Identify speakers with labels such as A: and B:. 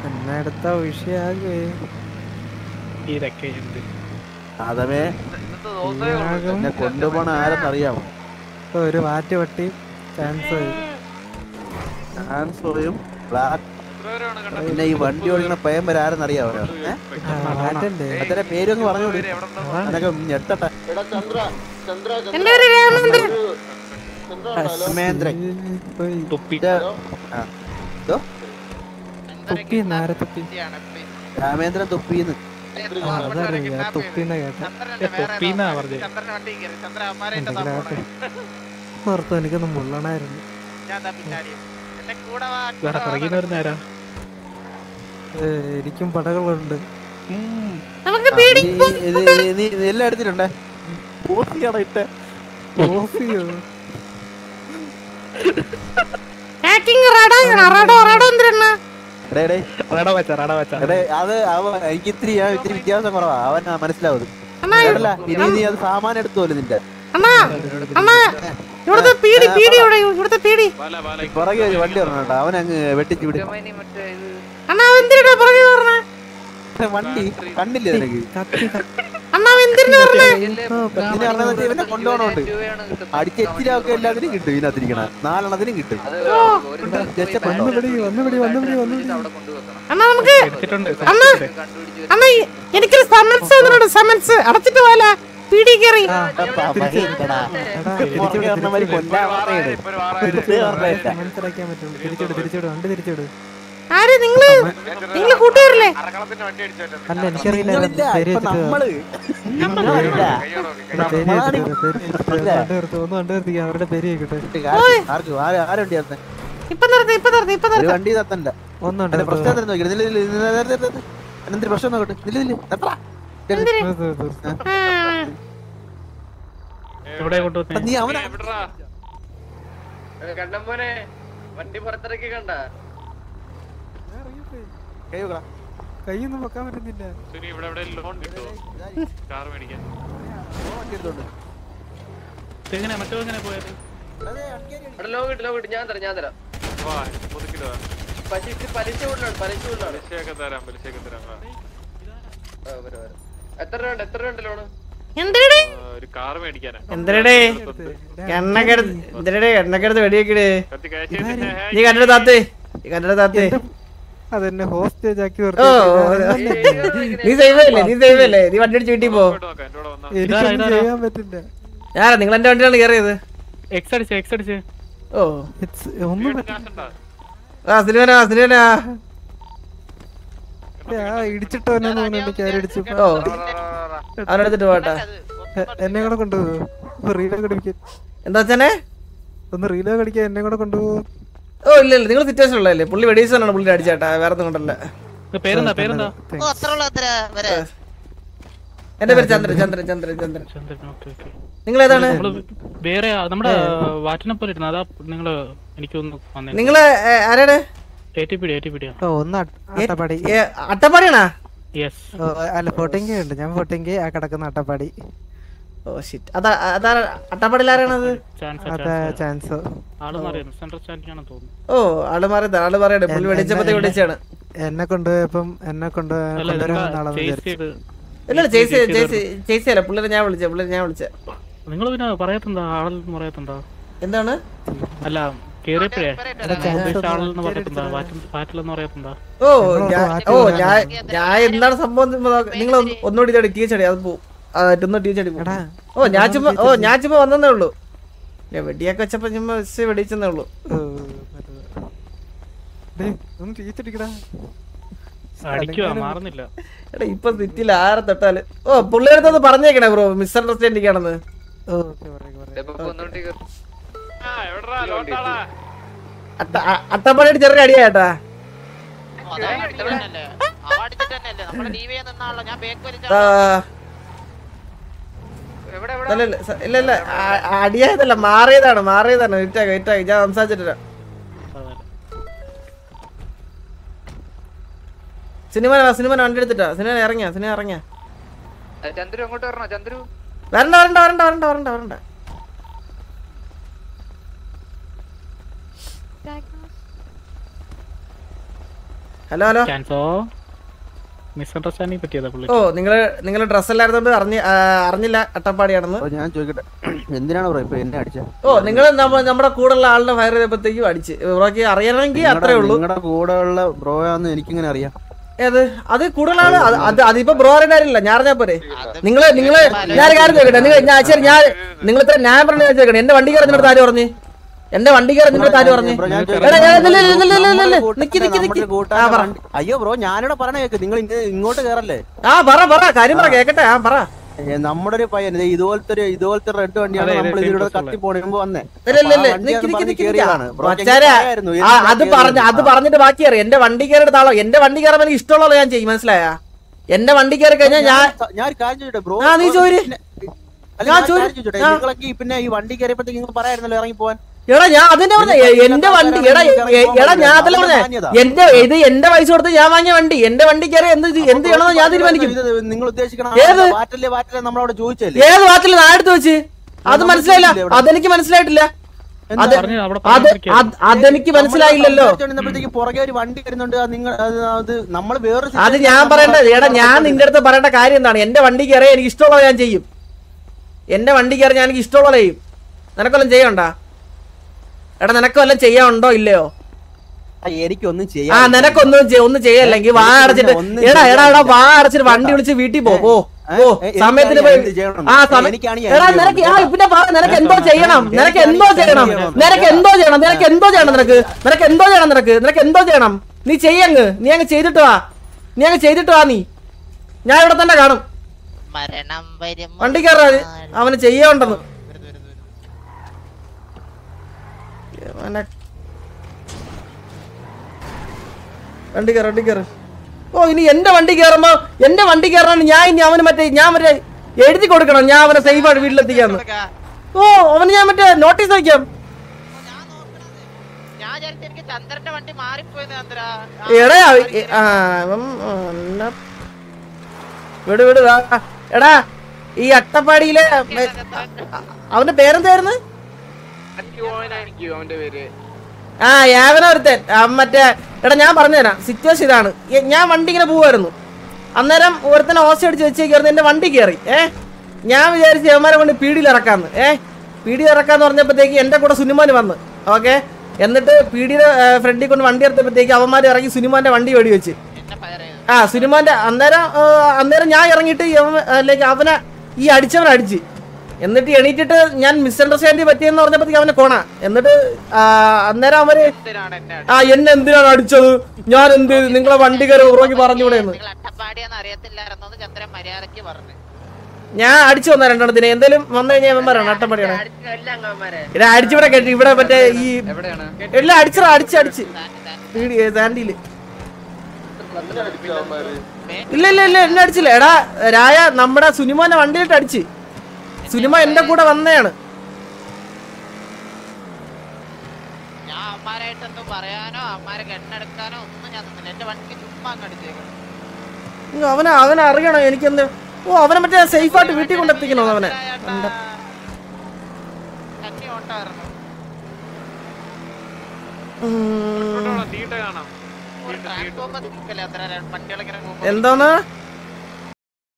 A: എന്നെടുത്ത വിഷയാകുവേ
B: ഇതൊക്കെയുണ്ട്
C: അതമേ എന്നെ കൊണ്ടുപോണ ആരെന്നറിയാമോ
A: ഇപ്പൊ ഒരു വാറ്റ് പട്ടി ചാൻസ്
C: ആൻസോയും ബ്ലാക്ക് പിന്നെ ഈ വണ്ടി ഓടിക്കണ പയ്യൻ വരെ ആരെന്നറിയാമോ
A: വാറ്റല്ലേ
C: അതിന്റെ പേരൊന്ന് പറഞ്ഞോളൂ അതൊക്കെ ഞെട്ടട്ടെ
D: എന്റെ പേര് രാമേന്ദ്രൻ
C: രാമേന്ദ്രൻ
B: തൊപ്പി
C: ആ. ഇതോ?
A: തുപ്പി നാര തുപ്പി
C: രാമേന്ദ്രൻ തൊപ്പീന്ന്
A: ആ, അതറിയാ തുപ്പിന്ന് കേട്ട
B: തൊപ്പിന്നാ പറഞ്ഞത്
A: എന്തെങ്കിലും ആവട്ടെ ഓർത്തു എനിക്കൊന്ന് മുള്ളണായിരുന്നു
B: വേറെ പിറകിന്ന് വരുന്ന ആരാ
A: ഏ, എനിക്കും പടകളുണ്ട്
D: നമുക്ക് പേടി
C: നീ ഇത് നീ നീ എല്ലാം എടുത്തിട്ടുണ്ടേ പോത്തിയാണോ ഇട്ടേ
A: കോഫിയോ
D: ഹാക്കിംഗ് റഡോ റഡോ റഡോ എന്തിനാ
C: എടേ എടേ
B: റട വെച്ച റട വെച്ച
C: എടേ അത് അവൻ എനിക്ക് ഇത്തിരി ആ ഇത്തിരി വ്യത്യാസം കുറവാ അവൻ മനസ്സിലാവും
D: അണ്ണാ
C: കേട്ടല്ല ഇനി നീ അത് സാമാനം എടുത്തു പോലെ നിന്റെ
D: അണ്ണാ അണ്ണാ ഇവിടുത്തെ പീടി പീടി ഇവിടെ ഇവിടുത്തെ പീടി
C: പുറകെ ഒരു വണ്ടി പറഞ്ഞു കേട്ടോ അവൻ അങ്ങ് വെട്ടിച്ചു വിടും
D: അണ്ണാ അവൻ എന്തിനാ പുറകെ പറഞ്ഞേ
C: വണ്ടി കണ്ടില്ലേ നിനക്ക്
A: കത്തി കത്തി
D: അണ്ണാ അവൻ എന്തിനാ പറഞ്ഞേ
C: ഇനി പറഞ്ഞത് ഇവനെ കൊണ്ടുപോകണുണ്ട് അടിച്ചെച്ചിലൊക്കെ എല്ലാത്തിനും കിട്ടും ഇതിനകത്തിരിക്കണ നാലെണ്ണത്തിനും കിട്ടും രക്ഷപ്പെട്ടോ
A: വന്നുപിടി വന്നുപിടി വന്നുപിടി വന്നുപിടി
D: അണ്ണാ നമുക്ക്
B: എടുത്തിട്ടുണ്ട്
D: അണ്ണാ അണ്ണാ ഈ- എനിക്കൊരു സമൻസ് വന്നിട്ടുണ്ട് സമൻസ് അടച്ചിട്ട് പോല പീടി കയറി
A: മനസ്സിലാക്കാൻ പറ്റും തിരിച്ചിട് തിരിച്ചിട് വണ്ടി തിരിച്ചിട്
D: ആര് നിങ്ങള് നിങ്ങള് കൂട്ടുകാരല്ലേ
A: അല്ല എനിക്കറിയില്ല
C: നിങ്ങളില്ല
A: പേര്
C: ഇപ്പൊ
A: വെച്ചിട്ട്
C: നമ്മള് നിങ്ങളില്ല.
A: പേര്
C: നമ്മളാണ്
A: വെച്ചിട്ട് പേര്
C: ഇല്ല.
A: വണ്ടി നിർത്ത് ഒന്ന് വണ്ടി നിർത്തിക്കാം അവരുടെ പേര് കേൾക്കട്ടെ
C: ആർക്ക് ആര് ആര് വണ്ടി ചേർത്തേ
D: ഇപ്പൊ നിർത്തി ഇപ്പൊ നിർത്തി ഇപ്പൊ
C: ഒരു
D: നിർത്തി
C: വണ്ടി തത്തണ്ട
A: ഒന്നുണ്ട്
C: അല്ല പ്രശ്നം എന്താ നോക്കി നില്ല നില്ല നില്ല നില്ല നില്ല നില്ല എന്തൊരു പ്രശ്നം നോക്കട്ടെ നില്ല നില്ല നിർത്തടാ.
B: എവിടെ കൊണ്ടുവന്നേ
C: നീ അവനെ
E: കണ്ണമ്പോനെ വണ്ടി പുറത്തിറക്കി കണ്ട
C: കൈ വെക്കടാ.
A: കൈയൊന്നും വെക്കാൻ പറ്റുന്നില്ല
F: ഇവിടെ എവിടെ ലോൺ കിട്ടുമോ കാർ മേടിക്കാൻ
C: ഓ, വണ്ടി എടുത്തോണ്ട്.
B: എങ്ങനെ മറ്റോ എങ്ങനെ പോയത്
E: അവിടെ ലോ കിട്ടും ലോ കിട്ടും ഞാൻ തരാം ഞാൻ തരാം
F: വാ പുതുക്കിലോ
E: പക്ഷെ ഇത് പലിശ കൊണ്ടാണ് പലിശ കൊണ്ടാണ്
F: പലിശയൊക്കെ തരാം പലിശയൊക്കെ തരാം വാ.
E: ആ, വരാം, വരാം. എത്ര രൂപ ഉണ്ട് എത്ര രൂപ ഉണ്ട് ലോണ്
D: എന്തരടേ
F: ആ, ഒരു കാർ മേടിക്കാനാ
D: എന്തരടേ എണ്ണക്കെടുത്ത് എന്തരടേ എണ്ണക്കെടുത്ത് വെടിവെക്കടേ
F: കത്തി കാശ്
D: നീ കണ്ടിട്ട് താത്തേ നീ കണ്ടിട്ട് താത്തേ
A: അതെന്നെ ഹോസ്റ്റേജ് ആക്കി
D: ഓ
A: നിർത്തി
D: നീ സേവ് അല്ലേ നീ സേവ് അല്ലേ നീ വണ്ടി അടിച്ച് വീട്ടിൽ പോ
F: നോക്കാം എന്റെ കൂടെ വന്നാ
A: എനിക്കൊന്നും ചെയ്യാൻ പറ്റില്ല
D: ഞാനാ നിങ്ങൾ എന്റെ വണ്ടിയാണ് കയറിയത്
B: എക്സ് അടിച്ച് എക്സ് അടിച്ച്
D: ഓ
A: It's ഒന്നും പറ്റില്ല
F: കാശുണ്ടാ
D: ആ സിനിമനാ സിനിമനാ
A: ആ ഇടിച്ചിട്ടോന്നു തോന്നുന്നുണ്ട് ക്യാരടിച്ച്
D: ഓ അവനെടുത്തിട്ട് പോട്ടെ
A: എന്നെ കൂടെ കൊണ്ടുപോകും റീലോ കടിക്കാൻ
D: എന്താ വെച്ചാനെ
A: ഒന്ന് റീലോ കടിക്കാൻ എന്നെ കൂടെ കൊണ്ടുപോകും
D: ഓ ഇല്ല ഇല്ല നിങ്ങൾ സിറ്റുവേഷൻ ഉള്ളതല്ലേ പുള്ളി വെടിയിച്ചാണ് പുള്ളി അടിച്ചേട്ടാ വേറെ ഒന്നും കൊണ്ടല്ല
B: ഇത് പേരെന്താ പേരെന്താ
D: എന്റെ പേര് ചന്ദ്രൻ ചന്ദ്രൻ ചന്ദ്രൻ ചന്ദ്രൻ
B: ചന്ദ്രൻ ഓക്കെ ഓക്കെ
D: നിങ്ങൾ ഏതാണ്
B: നമ്മള് വേറെ ആ- നമ്മുടെ വാറ്റിനെപ്പോലെ ഇരുന്നു അതാ നിങ്ങള് എനിക്കൊന്ന് വന്നേ
D: നിങ്ങള് ഏ, ആരാണ്
B: A T P D A T P D
A: ഓ ഒന്ന് അട്ട- അട്ടപ്പാടി
D: ഏ, അട്ടപ്പാടിയാണാ
B: യെസ്
A: ഓ, അല്ല ഫോർട്ടിങ്കി ഉണ്ട് ഞാൻ ഫോർട്ടിങ്കി ആ കിടക്കുന്ന അട്ടപ്പാടി
D: ഓ ഷിറ്റ് അതാ അതാ അട്ടപ്പാടിയിൽ ആരാണത്
B: ചാൻസ്
A: അതാ ചാൻസ്
B: ആള് മാറിയ മിസ്അണ്ടർസ്റ്റാൻഡിംഗ് ആണെന്ന് തോന്നുന്നു
D: ഓ ആള് മാറിയതാ ആള് പറയട്ടെ പുള്ളി വെടിച്ചപ്പത്തേ വെടിച്ചാണ്
A: എന്നെ കൊണ്ടുപോയപ്പം എന്നെ കൊണ്ട്
B: അല്ല
A: കൊണ്ടുവരാൻ നാളെ
B: ചേസ് ചെയ്ത്
D: ഇല്ല ചേച്ചി ചേച്ചി ചേച്ചിയല്ല പുള്ളിനെ ഞാൻ വിളിച്ച പുള്ളിനെ ഞാൻ വിളിച്ച
B: നിങ്ങൾ പിന്നെ പറയത്തെന്താ ആളെന്ന് പറയത്തെന്താ
D: എന്താണ്
B: അല്ല കേറിയപ്പോഴേ ഉദ്ദേശിച്ച ആളെന്ന് പറയത്തെന്താ വാറ്റിലെന്ന് പറയത്തെന്താ
D: ഓ ഞാൻ ഓ ഞാൻ ഞാൻ എന്താണ് സംഭവം നിങ്ങൾ ഒന്നുകൂടി ഇതടി ടീച്ചടി അത് പോവും ഒന്ന് ടീച്ചടി പോവും ഓ ഞാൻ ചുമ്മാ ഓ ഞാൻ ചുമ്മാ വന്നേ ഉള്ളൂ ഞാൻ വെടിയൊക്കെ വെച്ചപ്പോ ചുമ്മാ വെച്ച് വെടിച്ചെന്നേ ഉള്ളൂ
A: ഒന്ന് ടീച്ചടിക്കടാ
B: അടിക്കുവാ മാറുന്നില്ല
D: എടാ ഇപ്പൊ സിറ്റിയിൽ ആരെ തൊട്ടാല് ഓ പുള്ളിയടുത്തൊന്ന് പറഞ്ഞേക്കണേ ബ്രോ മിസ്അണ്ടർസ്റ്റാൻഡിംഗ് ആണെന്ന്
A: ഓക്കെ പറയാം
E: ഒന്നുകൂടി കേറ്.
F: ആ എവിടെടാ ലോട്ടാടാ
D: അട്ട- അ- അട്ടപ്പാടിയുടെ ചെറിയ അടിയാ ചേട്ടാ ആ,
E: എവിടെ എവിടെ
D: ഇല്ല, ഇല്ല, സ- ഇല്ല ഇല്ല ആ- ആ അടിയായതല്ല മാറിയതാണ് മാറിയതാണ് വിറ്റാക്കി വിറ്റാക്കി ഞാൻ സംസാരിച്ചിട്ടില്ല സിനിമ സിനിമ വണ്ടി എടുത്തിട്ടാ സിനിമ ഇറങ്ങിയ സിനിമ ഇറങ്ങിയ
E: ഏ, ചന്ദ്രു അങ്ങോട്ട് വരണോ ചന്ദ്രു
D: വരണ്ട വരണ്ട വരണ്ട വരണ്ട വരണ്ട വരണ്ട ഹലോ ഹലോ
B: ക്യാൻസോ മിസ്അണ്ടർസ്റ്റാൻഡിങ് പറ്റിയതാ പുള്ളി
D: ഓ നിങ്ങള് നിങ്ങള് ഡ്രസ് എല്ലായിരുന്നോണ്ട് അറിഞ്ഞ ആ, അറിഞ്ഞില്ല അട്ടപ്പാടിയാണെന്ന്
C: ബ്രോ ഞാൻ ചോദിക്കട്ടെ എന്തിനാണ് ബ്രോ ഇപ്പൊ എന്നെ അടിച്ച
D: ഓ നിങ്ങൾ നമ്മുടെ കൂടെയുള്ള ആളിനെ ഫയർ ചെയ്തപ്പോഴത്തേക്കും അടിച്ച് ബ്രോക്ക് അറിയണമെങ്കിൽ അത്രേ ഉള്ളൂ
C: നിങ്ങളുടെ കൂടെ ഉള്ള ബ്രോ ആന്ന് എനിക്കിങ്ങനെ അറിയാം
D: ഏത് അത് കൂടുതൽ ആള് അത് അത് അതിപ്പോ ബ്രോ അറിയേണ്ട കാര്യമില്ല ഞാൻ അറിഞ്ഞാ പോരെ നിങ്ങള് നിങ്ങള് ഞാൻ ഒരു കാര്യം ചോദിക്കട്ടെ നിങ്ങൾ ഞാൻ ശരി ഞാൻ നിങ്ങൾ ഇത്ര ഞാൻ പറഞ്ഞു ചോദിക്കട്ടെ എന്റെ വണ്ടി കയറി നിങ്ങളുടെ ആര് പറഞ്ഞു എന്റെ വണ്ടി കയറി നിങ്ങളുടെ ആര് പറഞ്ഞു
C: ബ്രോ ഞാൻ
D: എടാ, ഞാൻ- ഇല്ല, ഇല്ല, ഇല്ല, ഇല്ല, ഇല്ല, ഇല്ല, ഇല്ല.
C: നമ്മുടെ
D: നിക്ക്, നിക്ക്, നിക്ക്.
C: നമ്മുടെ കൂട്ടുകാരൻ
D: ആ, പറ.
C: വണ്ടി- അയ്യോ ബ്രോ ഞാനിവിടെ പറഞ്ഞ കേക്ക് നിങ്ങൾ ഇങ്ങ- ഇങ്ങോട്ട് കയറല്ലേ
D: ആ പറ പറ കാര്യം പറ കേക്കട്ടെ ആ പറ
C: ഏ, നമ്മുടെ ഒരു പയ്യൻ ദേ ഇതുപോലത്തെ ഒരു ഇതുപോലത്തെ റെഡ് വണ്ടിയാണ്
B: അതെ, അതെ,
C: നമ്മൾ
B: same
C: ഇതിലൂടെ
B: dress
C: കത്തി പോണുമ്പോ വന്നേ
D: ഇല്ല ഇല്ല ഇല്ല
C: ആ വണ്ടി
D: നിക്ക്
C: അത്
D: നിക്ക്
C: പറഞ്ഞ്
D: നിക്ക്
C: കേറിയതാണ്.
D: നിക്ക്.
C: ബ്രോക്ക്
D: മച്ചാരെ,
C: എനിക്കറിയായിരുന്നു.
D: ആ,
C: എനിക്ക്
D: അത്
C: കേറിയത്.
D: പറഞ്ഞ അത് പറഞ്ഞിട്ട് ബാക്കി അറിയാം എന്റെ വണ്ടി കയറിയിട്ട് താളോ എന്റെ വണ്ടി കയറാൻ എനിക്ക് ഇഷ്ടമുള്ളത് ഞാൻ ചെയ്യും മനസ്സിലായാ എന്റെ വണ്ടി കയറി കഴിഞ്ഞാൽ ഞാൻ
C: ഞാൻ ഒരു കാര്യം ചോദിച്ചോട്ടെ ബ്രോ
D: ആ, നീ ചോദിര്.
C: പിന്നെ- അല്ല,
D: ഞാൻ
C: ഞാൻ ഒരു
D: ചോദിര്.
C: കാര്യം ചോദിച്ചോട്ടെ
D: ആ.
C: നിങ്ങളൊക്കെ ഈ പിന്നെ ഈ വണ്ടി കയറിയപ്പോഴത്തേക്ക് നിങ്ങൾ പറയായിരുന്നല്ലോ ഇറങ്ങി പോവാൻ
D: എടാ ഞാൻ അതിന്റെ പറഞ്ഞ എന്റെ വണ്ടി എടാ എ- എടാ ഞാൻ അതല്ല പറഞ്ഞ എന്റെ ഇത് എന്റെ പൈസ കൊടുത്ത് ഞാൻ വാങ്ങിയ വണ്ടി എന്റെ വണ്ടി കയറി എന്ത് ഇത് എന്ത് ചെയ്യണമെന്ന് ഞാൻ തീരുമാനിക്കും
C: ഇത് നിങ്ങൾ ഉദ്ദേശിക്കണം
D: ഏത്?
C: വാറ്റല്ലേ വാറ്റല്ലേ നമ്മളവിടെ ചോദിച്ചല്ലേ
D: ഏത് വാട്ടിൽ ഞാൻ എടുത്ത് വെച്ച് അത്
C: നമ്മൾ
D: മനസ്സിലായില്ല
C: ചോദിച്ചില്ലേ ഇവിടെ?
D: അതെനിക്ക് മനസ്സിലായിട്ടില്ല
C: എന്താ?
D: അത്
B: പറഞ്ഞു അവിടെ
D: അത്
B: പറഞ്ഞിരിക്കുകയായിരുന്നു.
D: അത് അതെനിക്ക് മനസ്സിലായില്ലല്ലോ
C: സംസാരിച്ചുകൊണ്ടിരുന്നപ്പോഴത്തേക്ക് പുറകെ ഒരു വണ്ടി വരുന്നുണ്ട് അത് നിങ്ങൾ അത് അത് നമ്മൾ വേറൊരു
D: അത്
C: situation
D: ഞാൻ
C: നമ്മൾ
D: പറയേണ്ടത് എടാ ഞാൻ
C: പറഞ്ഞത്.
D: നിന്റെ അടുത്ത് പറയേണ്ട കാര്യം എന്താണ് എന്റെ വണ്ടി കയറി എനിക്ക് ഇഷ്ടമുള്ളത് ഞാൻ ചെയ്യും എന്റെ വണ്ടി കയറി ഞാൻ എനിക്ക് ഇഷ്ടമുള്ളത് ചെയ്യും നിനക്കൊല്ലം ചെയ്യണ്ട എടാ നിനക്കൊല്ലം ചെയ്യാനുണ്ടോ ഇല്ലയോ
C: ആ, എനിക്കൊന്നും
D: ആ
C: ചെയ്യാൻ
D: നിനക്കൊന്നും ചെയ്യ- ഒന്നും ചെയ്യല്ലെങ്കിൽ വാ
C: എനിക്ക്
D: അടച്ചിട്ട്
C: ഒന്നും
D: എടാ എടാ എടാ
C: ചെയ്യാൻ
D: വാ അടച്ചിട്ട് വണ്ടി വിളിച്ച് വീട്ടിൽ പോ പോ
C: ഏ,
D: ഓ
C: ഏ,
D: സമയത്തിന്
C: എനിക്കാണ്
D: പോയി
C: എന്ത് ചെയ്യണം?
D: ആ സമയം
C: എനിക്കാണ്
D: എടാ
C: എന്ത്
D: നിനക്ക് ആ
C: ചെയ്യണം?
D: പിന്നെ പറ നിനക്ക് എന്തോ ചെയ്യണം നിനക്ക് എന്തോ ചെയ്യണം നിനക്ക് എന്തോ ചെയ്യണം നിനക്ക് എന്തോ ചെയ്യണം നിനക്ക് നിനക്ക് എന്തോ ചെയ്യണം നിനക്ക് നിനക്ക് എന്തോ ചെയ്യണം നീ ചെയ്യങ്ങ് നീ അങ്ങ് ചെയ്തിട്ട് വാ നീ അങ്ങ് ചെയ്തിട്ട് വാ നീ ഞാൻ ഇവിടെ തന്നെ കാണും
G: മരണം വരും
D: വണ്ടി കയറാ അവന് ചെയ്യാനുണ്ടെന്ന് അവനെ- വണ്ടി കയറി വണ്ടി കയറി ഓ ഇനി എന്റെ വണ്ടി കയറുമ്പോ എന്റെ വണ്ടി കയറാൻ ഞാൻ ഇനി അവന് മറ്റേ ഞാൻ മറ്റേ എഴുതി കൊടുക്കണം ഞാൻ അവനെ സേഫ് ആയിട്ട് വീട്ടിലെത്തിക്കാന്ന് ഓ അവന് ഞാൻ മറ്റേ നോട്ടീസ് അയക്കാം
G: ഞാൻ വിചാരിച്ചു എനിക്ക് ചന്ദ്രന്റെ വണ്ടി മാറിപ്പോയത് ചന്ദ്ര
D: എടാ എ- ആ, അവൻ, ആ, എന്നെ- വിട് വിട് വാ. എടാ ഈ അട്ടപ്പാടിയിലെ മെ- അവന്റെ പേരെന്തായിരുന്നു
E: അവന്റെ പേര്
D: ആ യാവന ഒരുത്തൻ ആ, മറ്റേ എടാ ഞാൻ പറഞ്ഞുതരാം സിറ്റുവേഷൻ ഇതാണ് എ- ഞാൻ വണ്ടി ഇങ്ങനെ പോവായിരുന്നു അന്നേരം ഒരുത്തനെ ഓസ അടിച്ച് വെച്ചേക്കായിരുന്നു എന്റെ വണ്ടി കയറി ഏ ഞാൻ വിചാരിച്ചു അവന്മാരെ കൊണ്ട് പീടിയിൽ ഇറക്കാന്ന് ഏ പീടിയിൽ ഇറക്കാന്ന് പറഞ്ഞപ്പോഴത്തേക്ക് എന്റെ കൂടെ സുനിമാൻ വന്ന് ഓക്കെ എന്നിട്ട് പീടിയുടെ ഫ്രണ്ടിൽ കൊണ്ട് വണ്ടി എടുത്തപ്പോഴത്തേക്ക് അവന്മാർ ഇറങ്ങി സുനിമാന്റെ വണ്ടി വെടി വെച്ച്
G: എന്നെ ഫയർ ചെയ്തു
D: ആ സുനിമാന്റെ അന്നേരം ആ, അന്നേരം ഞാൻ ഇറങ്ങിയിട്ട് ഇവൻ- അല്ലെങ്കിൽ അവനെ ഈ അടിച്ചവൻ അടിച്ച് എന്നിട്ട് എണീറ്റിട്ട് ഞാൻ മിസ്അണ്ടർസ്റ്റാൻഡ് പറ്റിയെന്ന് പറഞ്ഞപ്പോഴത്തേക്ക് അവനെ കോണ എന്നിട്ട് ആ, അന്നേരം അവര്
G: എന്തിനാണ് എന്നെ
D: ആ എന്നെ എന്തിനാണ് അടിച്ചത് ഞാൻ എന്ത് ചെയ്തു? നിങ്ങളെ വണ്ടി കയറി ഉറങ്ങി പറഞ്ഞൂടെ എന്ന്
G: നിങ്ങൾ അട്ടപ്പാടിയെന്ന് അറിയത്തില്ലായിരുന്നു എന്ന് ചന്ദ്രൻ മര്യാദക്ക് പറഞ്ഞു
D: ഞാൻ അടിച്ചു വന്ന രണ്ടെണ്ണത്തിന് എന്തേലും വന്നു കഴിഞ്ഞാൽ ഇവൻ പറയണം അട്ടപ്പടിയാണ് ഇത് അടിച്ചിവിടെ കേട്ടി ഇവിടെ മറ്റേ ഈ
E: എവിടെയാണ്
D: എല്ലാം അടിച്ചടാ അടിച്ച് അടിച്ച് സാൻഡിയില് ഇല്ല ഇല്ല ഇല്ല എന്നെ അടിച്ചില്ല എടാ രായ നമ്മുടെ സുനിമോനെ വണ്ടിയിലിട്ട് അടിച്ച് സുനിമ എന്റെ കൂടെ വന്നതാണ്
G: ഞാൻ അമ്മാരായിട്ട് ഒന്നും പറയാനോ അമ്മാരെ കണ്ണെടുക്കാനോ ഒന്നും ഞാൻ നിന്നില്ല എന്റെ വണ്ടിക്ക് ചുമ്മാ അങ്ങ് അടിച്ചേക്കണം
D: ഇങ്ങ് അവനെ അവനെ അറിയണം എനിക്കെന്ത് ഓ അവനെ മറ്റേ സേഫ് ആയിട്ട് വീട്ടിൽ കൊണ്ടെത്തിക്കണോ അവനെ എന്താ
G: കന്നി ഓട്ടായിരുന്നു
D: ഉം.
F: തീട്ട കാണാം
G: ട്രാൻസ്ഫോമർ നിൽക്കല്ലേ അത്ര വണ്ടികളിങ്ങനെ പോകുമ്പോ
D: എന്തോന്ന്